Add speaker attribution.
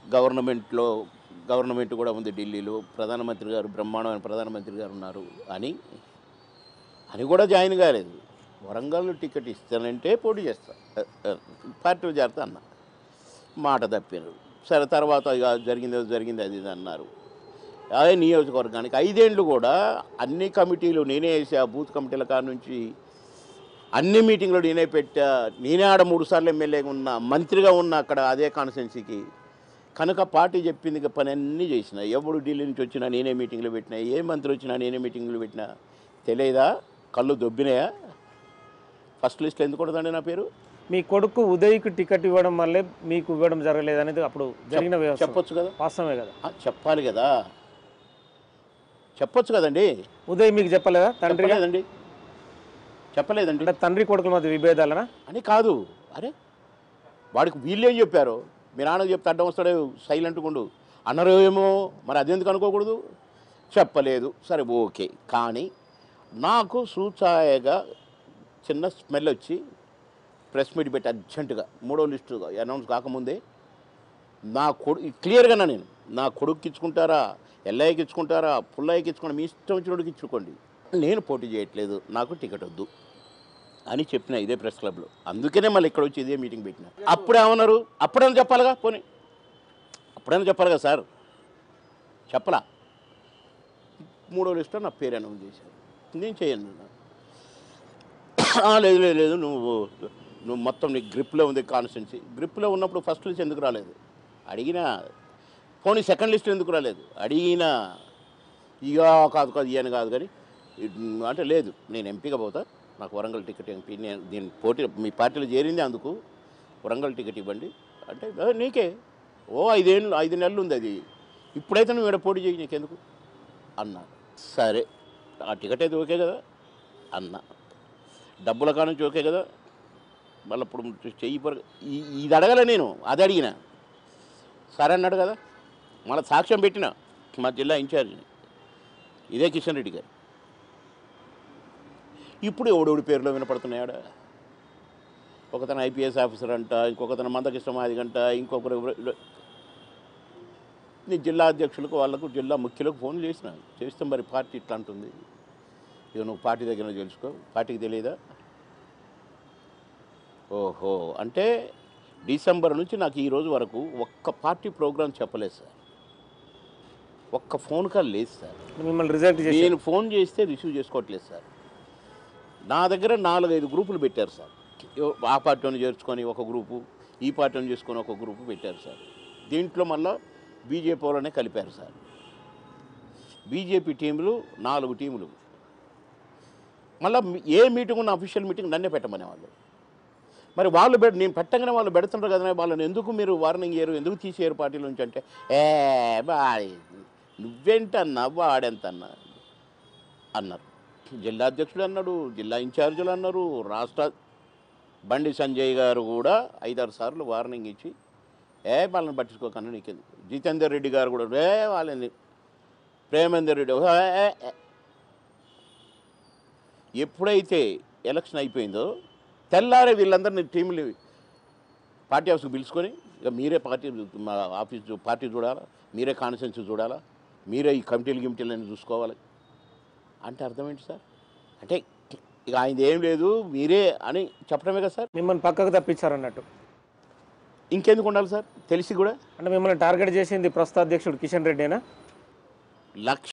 Speaker 1: గవర్నమెంట్లో గవర్నమెంట్ కూడా ఉంది ఢిల్లీలో ప్రధానమంత్రి గారు బ్రహ్మాండమైన ప్రధానమంత్రి గారు ఉన్నారు అని అని కూడా జాయిన్ కాలేదు వరంగల్ టికెట్ ఇస్తానంటే పోటీ చేస్తా అ, అ, పార్టీలో చేరతా అన్న మాట తప్పారు సరే తర్వాత ఇక జరిగింది ఏదో జరిగింది అది ఇది అన్నారు అదే నియోజకవర్గానికి ఐదేండ్లు కూడా అన్ని కమిటీలు నేనే వేసా బూత్ కమిటీల కాడ నుంచి అన్ని మీటింగ్లు నేనే పెట్టా నేనే ఆడ మూడు సార్లు ఎమ్మెల్యేగా ఉన్నా మంత్రిగా ఉన్నా అక్కడ అదే కాన్స్టిట్యున్సీకి కనుక పార్టీ చెప్పింది ఇక పని అన్నీ చేసిన ఎవడు ఢిల్లీ నుంచి వచ్చినా నేనే మీటింగ్లు పెట్టినా ఏ మంత్రి వచ్చినా నేనే మీటింగ్లు పెట్టినా తెలియదా కళ్ళు దొబ్బినాయా ఫస్ట్ లిస్ట్ ఎందుకు ఉండదండి నా పేరు
Speaker 2: మీ కొడుకు ఉదయ్కి టికెట్ ఇవ్వడం వల్లే మీకు ఇవ్వడం జరగలేదు అనేది అప్పుడు జరిగిన వ్యవస్థ
Speaker 1: చెప్పొచ్చు కదా
Speaker 2: వాస్తవమే కదా
Speaker 1: ఆ, చెప్పాలి కదా చెప్పొచ్చు కదండి
Speaker 2: ఉదయ్ మీకు చెప్పలేదా తండ్రి
Speaker 1: చెప్పలేదండి చెప్పలేదండి
Speaker 2: అంటే తండ్రి కొడుకుల మధ్య విభేదాలనా
Speaker 1: అని కాదు అరే వాడికి వీళ్ళేం చెప్పారు మీ నాన్నకు చెప్తే అడ్డం వస్తాడే సైలెంట్గా ఉండు అన్నారు ఏమో మరి అదెందుకు అనుకోకూడదు చెప్పలేదు సరే ఓకే కానీ నాకు సూచాయగా చిన్న స్మెల్ వచ్చి ప్రెస్ మీట్ పెట్టి అర్జెంటుగా మూడో లిస్టు అనౌన్స్ కాకముందే నా కొడు క్లియర్గా నేను నా కొడుకు ఇచ్చుకుంటారా ఎల్లయ్యకి ఇచ్చుకుంటారా పుల్లయ్యకి ఇచ్చుకుంటారా మీ ఇష్టం వచ్చినోడికి ఇచ్చుకోండి నేను పోటీ చేయట్లేదు నాకు టికెట్ వద్దు అని చెప్పిన ఇదే ప్రెస్ క్లబ్లో అందుకనే మళ్ళీ ఇక్కడ వచ్చి ఇదే మీటింగ్ పెట్టిన అప్పుడు ఏమన్నారు అప్పుడైనా చెప్పాలిగా పోనీ అప్పుడైనా చెప్పాలి కదా సార్ చెప్పలా మూడో లిస్ట్లో నా పేరు అనౌన్స్ చేశారు నేను చేయను అన్నా. "ఆ, లేదు లేదు లేదు నువ్వు నువ్వు మొత్తం నీ గ్రిప్లో ఉంది కాన్స్టెన్సీ గ్రిప్లో ఉన్నప్పుడు ఫస్ట్ లిస్ట్ ఎందుకు రాలేదు అడిగినా పోనీ సెకండ్ లిస్ట్ ఎందుకు రాలేదు అడిగినా ఇక కాదు కాదు ఇయని కాదు కానీ ఇట్- అంటే లేదు నేను ఎంపీగా పోతా నాకు వరంగల్ టికెట్ ఎంపీ నేను దీని పోటీ మీ పార్టీలో చేరింది అందుకు వరంగల్ టికెట్ ఇవ్వండి అంటే "ఆ, నీకే ఓ ఐదేళ్ళు ఐదు నెలలు ఉంది అది ఇప్పుడైతే నువ్వు ఇక్కడ పోటీ చేయి నీకెందుకు అన్నా సరే ఆ టికెట్ అయితే ఓకే కదా అన్న డబ్బుల కానుంచి ఓకే కదా మళ్ళీ ఇప్పుడు చెయ్యి పొర ఈ- ఇది అడగలే నేను అది అడిగిన సరే అన్నాడు కదా మళ్ళీ సాక్ష్యం పెట్టిన మా జిల్లా ఇన్ఛార్జిని ఇదే కిషన్ రెడ్డి గారు ఇప్పుడు ఎవడెవడి పేరులో వినపడుతున్నాయాడ ఒకతను ఐపీఎస్ ఆఫీసర్ అంట ఇంకొకతను మందకృష్ణ మాదిగంట ఇంకొకరు ఎవరు- నీ జిల్లా అధ్యక్షులకు వాళ్ళకు జిల్లా ముఖ్యులకు ఫోన్ చేసిన చేస్తే మరి పార్టీ ఇట్లా అంటుంది ఇక నువ్వు పార్టీ దగ్గర తెలుసుకో పార్టీకి తెలియదా ఓహో అంటే డిసెంబర్ నుంచి నాకు ఈ రోజు వరకు ఒక్క పార్టీ ప్రోగ్రాం చెప్పలేదు సార్ ఒక్క ఫోన్ కాల్ లేదు సార్
Speaker 2: మిమ్మల్ని రిజెక్ట్ చేసి
Speaker 1: నేను ఫోన్ చేస్తే రిసీవ్ చేసుకోవట్లేదు సార్ నా దగ్గర నాలుగైదు గ్రూపులు పెట్టారు సార్ ఎవ- ఆ పార్టీని చేర్చుకొని ఒక గ్రూపు ఈ పార్టీని చేసుకొని ఒక గ్రూపు పెట్టారు సార్ దీంట్లో మళ్ళీ బీజేపీ వాళ్ళనే కలిపారు సార్ బీజేపీ టీములు నాలుగు టీములు మళ్ళీ ఏ మీటింగ్ ఉన్న అఫీషియల్ మీటింగ్ నన్నే పెట్టమనే వాళ్ళు మరి వాళ్ళు పెడ నేను పెట్టగానే వాళ్ళు పెడుతుంటారు కదా వాళ్ళని ఎందుకు మీరు వార్నింగ్ చేయరు ఎందుకు తీసేయరు పార్టీల నుంచి అంటే ఏ బా నువ్వేంటన్నా వాడెంతన్నా అన్నారు జిల్లా అధ్యక్షుడు అన్నాడు జిల్లా ఇన్ఛార్జీలు అన్నారు రాష్ట్ర బండి సంజయ్ గారు కూడా ఐదారు సార్లు వార్నింగ్ ఇచ్చి ఏ వాళ్ళని పట్టించుకోకన్నా నీకెందుకు జితేందర్ రెడ్డి గారు కూడా ఏ వాళ్ళని ప్రేమేందర్ రెడ్డి "ఏ, ఏ, ఏ." ఎప్పుడైతే ఎలక్షన్ అయిపోయిందో తెల్లారే వీళ్ళందరినీ టీంలు పార్టీ ఆఫీస్కి పిలుచుకొని ఇక మీరే పార్టీ మా ఆఫీస్ చూ- పార్టీ చూడాలా మీరే కాన్స్టిట్యున్సీ చూడాలా మీరే ఈ కమిటీలు గిమిటీలు చూసుకోవాలి అంటే అర్థం ఏంటి సార్ అంటే ఇక ఆయనది ఏం లేదు మీరే అని చెప్పడమే కదా సార్
Speaker 2: మిమ్మల్ని పక్కకు తప్పించారన్నట్టు
Speaker 1: ఇంకెందుకు ఉండాలి సార్ తెలిసి కూడా
Speaker 2: అంటే మిమ్మల్ని టార్గెట్ చేసింది ప్రస్తుత అధ్యక్షుడు కిషన్ రెడ్డేనా
Speaker 1: లక్ష